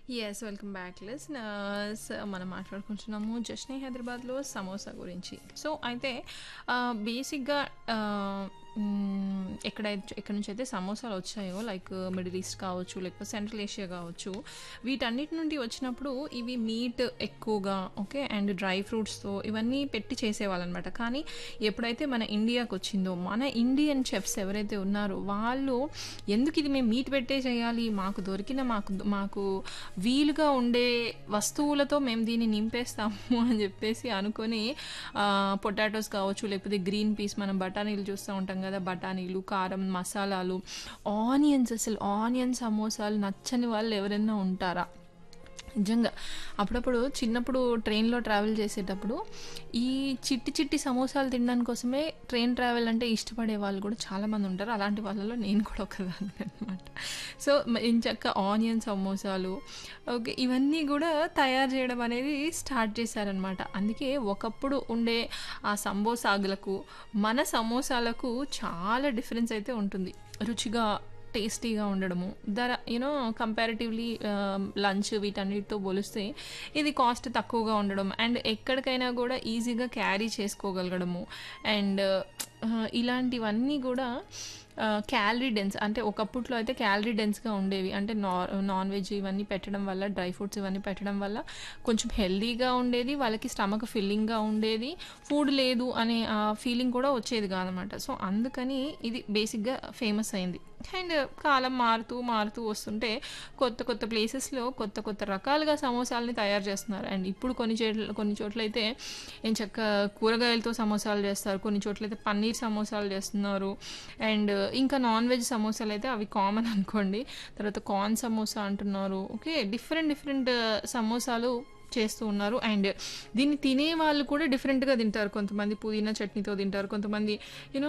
Yes. Welcome back listeners. మనం మాట్లాడుకుంటున్నాము జస్నీ హైదరాబాద్‌లో సమోసా గురించి. సో, అయితే ఆహ్, బేసిక్‌గా ఆహ్, హ్మ్, ఎక్కడైతే ఎక్కడి నుంచైతే సమోసాలు వచ్చాయో లైక్ మిడిల్ ఈస్ట్ కావచ్చు, లేకపోతే సెంట్రల్ ఏషియా కావచ్చు, వీటన్నిటి నుండి వచ్చినప్పుడు ఇవి మీట్ ఎక్కువగా ఓకే. అండ్ డ్రై ఫ్రూట్స్‌తో ఇవన్నీ పెట్టి చేసేవాళ్ళనమాట. కానీ ఎప్పుడైతే మన ఇండియాకొచ్చిందో, మన ఇండియన్ చెఫ్స్ ఎవరైతే ఉన్నారో వాళ్ళు ఎందుకు ఇది మేము మీట్ పెట్టే చేయాలి. మాకు దొరికిన మాకు మాకు వీలుగా ఉండే వస్తువులతో మేము దీన్ని నింపేస్తాము అని చెప్పేసి అనుకోని ఆహ్, పొటాటోస్ కావచ్చు, లేకపోతే గ్రీన్ పీస్ మనం బఠానీలు చూస్తూ ఉంటాం కదా! బఠానీలు, కారం, మసాలాలు, ఆనియన్స్ అసలు ఆనియన్ సమోసాలు నచ్చని వాళ్ళు ఎవరైనా ఉంటారా? నిజంగా. అప్పుడప్పుడు చిన్నప్పుడు ట్రైన్‌లో ట్రావెల్ చేసేటప్పుడు ఈ చిట్టి చిట్టి సమోసాలు తినడానికి కోసమే ట్రైన్ ట్రావెల్ అంటే ఇష్టపడే వాళ్ళు కూడా చాలామంది ఉంటారు. అలాంటి వాళ్ళలో నేను కూడా ఒకదాన్ని అనమాట. సో, ఎంచక్కా ఆనియన్ సమోసాలు ఓకే. ఇవన్నీ కూడా తయారు చేయడం అనేది స్టార్ట్ చేశారనమాట. అందుకే ఒకప్పుడు ఉండే ఆ సంబోసాగులకు, మన సమోసాలకు చాలా డిఫరెన్స్ అయితే ఉంటుంది. రుచిగా టేస్టీగా ఉండడము. ధర యూనో కంపారిటివ్‌లీ ఆహ్, లంచ్ వీటన్నిటితో పోలిస్తే ఇది కాస్ట్ తక్కువగా ఉండడం అండ్ ఎక్కడికైనా కూడా ఈజీగా క్యారీ చేసుకోగలగడము. అండ్ ఆహ్, ఇలాంటివన్నీ కూడా ఆహ్, క్యాలరీ డెన్స్ అంటే ఒకప్పట్లో అయితే క్యాలరీ డెన్స్‌గా ఉండేవి. అంటే నా నాన్ వెజ్ ఇవన్నీ పెట్టడం వల్ల, డ్రై ఫ్రూట్స్ ఇవన్నీ పెట్టడం వల్ల కొంచెం హెల్తీగా ఉండేది. వాళ్ళకి స్టమక్ ఫిల్లింగ్‌గా ఉండేది. ఫుడ్ లేదు అనే ఆ ఫీలింగ్ కూడా వచ్చేది కాదనమాట. సో, అందుకని ఇది బేసిక్‌గా ఫేమస్ అయింది. అండ్ కాలం మారుతూ, మారుతూ వస్తుంటే కొత్త కొత్త ప్లేసెస్‌లో కొత్త కొత్త రకాలుగా సమోసాలని తయారు చేస్తున్నారు. అండ్ ఇప్పుడు కొన్ని చేట్ల కొన్ని చోట్లయితే ఎంచక్కా కూరగాయలతో సమోసాలు చేస్తారు. కొన్ని చోట్లయితే పన్నీర్ సమోసాలు చేస్తున్నారు. అండ్ ఇంకా నాన్ వెజ్ సమోసాలయితే అవి కామన్ అనుకోండి. తర్వాత కార్న్ సమోసా అంటున్నారు. ఓకే. డిఫరెంట్ డిఫరెంట్ సమోసాలు చేస్తూ ఉన్నారు. అండ్ దీన్ని తినేవాళ్ళు కూడా డిఫరెంట్‌గా తింటారు. కొంతమంది పుదీనా చట్నీతో తింటారు. కొంతమంది యూనో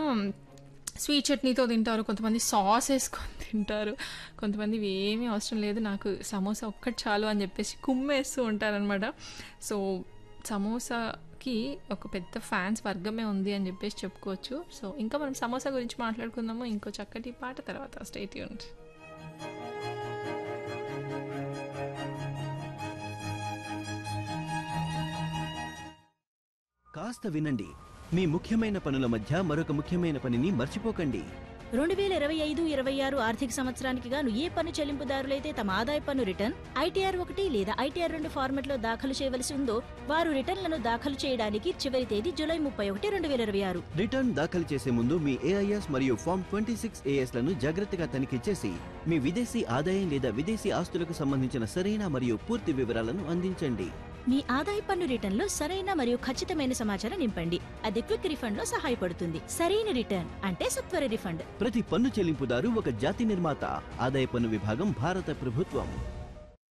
స్వీట్ చట్నీతో తింటారు. కొంతమంది సాస్ ఏసుకొని తింటారు. కొంతమంది ఇవేమీ అవసరం లేదు. నాకు సమోసా ఒక్కటి చాలు అని చెప్పేసి కుమ్మేస్తూ ఉంటారనమాట. సో, సమోసాకి ఒక పెద్ద ఫ్యాన్స్ వర్గమే ఉంది అని చెప్పేసి చెప్పుకోవచ్చు. సో, ఇంకా మనం సమోసా గురించి మాట్లాడుకుందాము. ఇంకో చక్కటి పాట తర్వాత స్టే ట్యూన్డ్. కాస్త వినండి మీ ముఖ్యమైన పనుల మధ్య మరొక ముఖ్యమైన పనిని మర్చిపోకండి రెండు వేల ఇరవై ఐదు ఇరవై ఆరు ఆర్థిక సంవత్సరానికి గాను ఏ పన్ను చెల్లింపుదారులైతే తమ ఆదాయ పన్ను రిటర్న్ ఐటీఆర్ ఒకటి లేదా ఐటీఆర్ రెండు ఫార్మెట్లో దాఖలు చేయవలసి ఉందో వారు రిటర్న్లను దాఖలు చేయడానికి చివరి తేదీ జూలై ముప్పై ఒకటి రెండు వేల ఇరవై ఆరు రిటర్న్ దాఖలు చేసే ముందు మీ ఏఐఎస్ మరియు ఫామ్ ట్వంటీ సిక్స్ లను జాగ్రత్తగా తనిఖీ చేసి మీ విదేశీ ఆదాయం లేదా విదేశీ ఆస్తులకు సంబంధించిన సరైన మరియు పూర్తి వివరాలను అందించండి మీ ఆదాయ పన్ను రిటర్న్లో సరైన మరియు ఖచ్చితమైన సమాచారం నింపండి అది క్విక్ రిఫండ్ లో సహాయపడుతుంది సరైన రిటర్న్ అంటే సత్వర రిఫండ్ ప్రతి పన్ను చెల్లింపుదారు ఒక జాతి నిర్మాత ఆదాయ పన్ను విభాగం భారత ప్రభుత్వం